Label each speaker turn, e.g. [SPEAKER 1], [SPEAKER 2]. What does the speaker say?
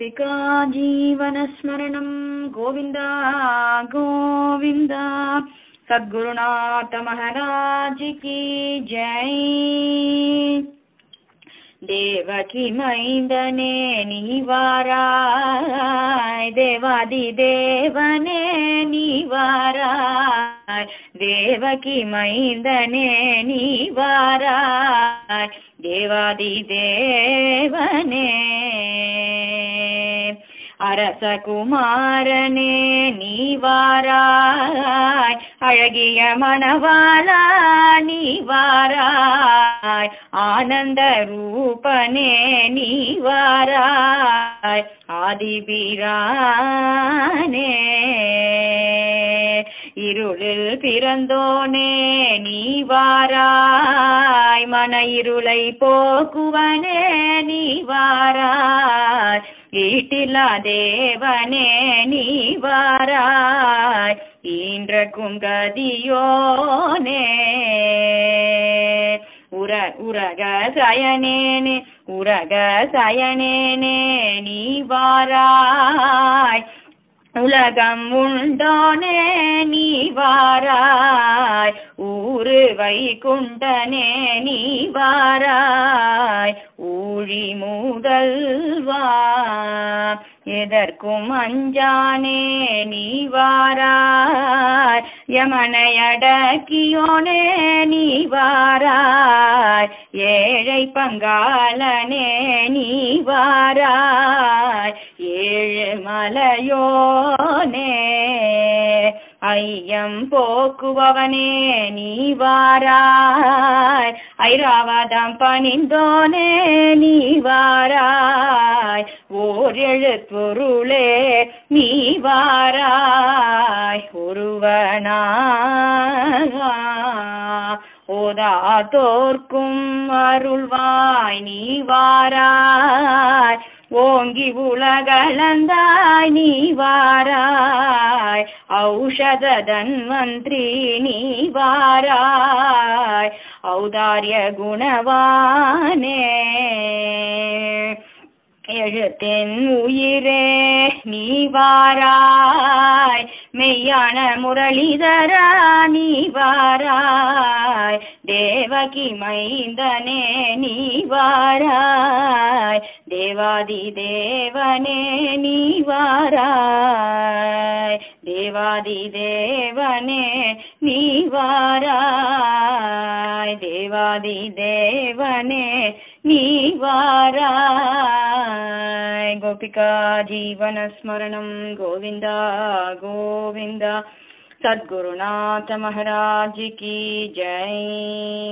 [SPEAKER 1] गोपिका जीवनस्मरणं गोविन्द गोविन्द सद्गुरुनाथ महाराज की जय தேவகி மைந்தனே நீவாராய் தேவாதி தேவனே நீவாராய் தேவகி மைந்தனே நீவாராய் தேவாதி தேவனே அரசகுமாரனே நீவாராய் அழகிய மணவாளா நீவாராய் ஆனந்த ரூபனே நீவாராய் ஆதிபிரானே இருளில் பிறந்தோனே நீவாராய் மன இருளை போக்குவனே நீவாராய் ஈட்டிலா தேவனே நீவாராய் ஈன்ற குங்கதியோனே உர உரக சயனேனே உரக சயனேனே நீவாராய் உலகம் உண்டோனே நீவாராய் ஊரு வைகுண்டனே நீவாராய் ஊழி மூதல்வா எதற்கும் அஞ்சானே நீவாராய் யமனையடக்கியோனே நீவாராய் ஏழை பங்காளனே நீவாராய் ஏழு மலையோனே ஐயம் போக்குபவனே நீவாராய் ஐராவதம் பணிந்தோனே நீவாராய் ஓர் எழுத்துருளே நீவாராய் ஒருவனா ஓதாதோர்க்கும் அருள்வாய் நீவாராய் ஓங்கி உலகளந்தாய் நீவாராய் ஔஷத தன்வந்திரி நீவாராய் ஔதாரிய குணவானே எழுத்தின் உயிரே நீவாராய் மெய்யான முரளிதரா நீவாராய் தேவகி மைந்தனே நீவாராய் தேவாதி தேவனே நீவாராய் தேவாதி தேவனே நீவாராய் தேவாதி தேவனே நீவாராய் கோபிகா ஜீவனஸ்மரணம் கோவிந்தா கோவிந்தா सद्गुरुनाथ महाराज की जय